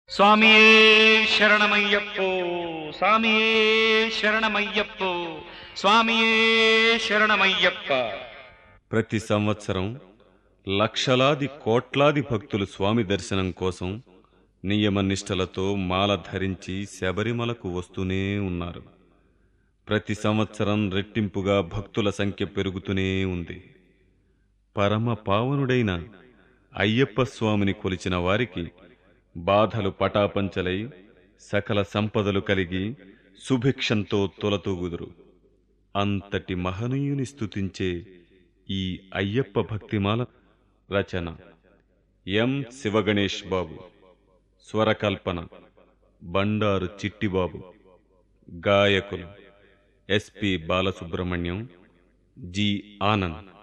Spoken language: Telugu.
స్వామియే శరణమయ్యప్పో స్వామియే శరణమయ్యప్పో స్వామియే శరణమయ్యప్ప ప్రతి సంవత్సరం లక్షలాది కోట్లాది భక్తులు స్వామి దర్శనం కోసం నియమనిష్టలతో మాల ధరించి శబరిమలకు వస్తూనే ఉన్నారు ప్రతి సంవత్సరం రెట్టింపుగా భక్తుల సంఖ్య పెరుగుతూనే ఉంది పరమ పావనుడైన అయ్యప్ప స్వామిని కొలిచిన వారికి బాధలు పటాపంచలై సకల సంపదలు కలిగి సుభిక్షంతో తొలతూగుదురు అంతటి మహనీయుని స్తుతించే ఈ అయ్యప్ప భక్తిమాల రచన ఎం శివగణేష్ బాబు స్వరకల్పన బండారు చిట్టిబాబు గాయకులు ఎస్పి బాలసుబ్రహ్మణ్యం జి ఆనంద్